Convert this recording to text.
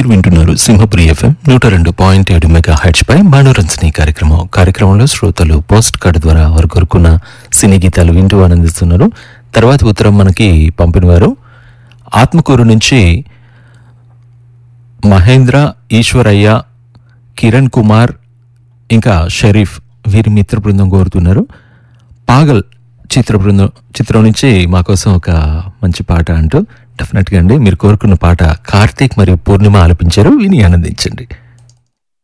మీరు వింటున్నారు సింహపురి ఎఫ్ఎం నూట రెండు పాయింట్ ఏడు మెగా హెడ్స్ పై మనోరంజని కార్యక్రమం కార్యక్రమంలో శ్రోతలు పోస్ట్ కార్డు ద్వారా వారు కోరుకున్న సినీ గీతాలు వింటూ ఆనందిస్తున్నారు తర్వాత ఉత్తరం మనకి పంపినవారు ఆత్మకూరు నుంచి మహేంద్ర ఈశ్వరయ్య కిరణ్ కుమార్ ఇంకా షరీఫ్ వీరి మిత్ర బృందం కోరుతున్నారు పాగల్ చిత్ర బృందం చిత్రం నుంచి మా కోసం ఒక మంచి పాట అంటూ డెఫినెట్గా అండి మీరు కోరుకున్న పాట కార్తీక్ మరియు పూర్ణిమ ఆలపించారు విని ఆనందించండి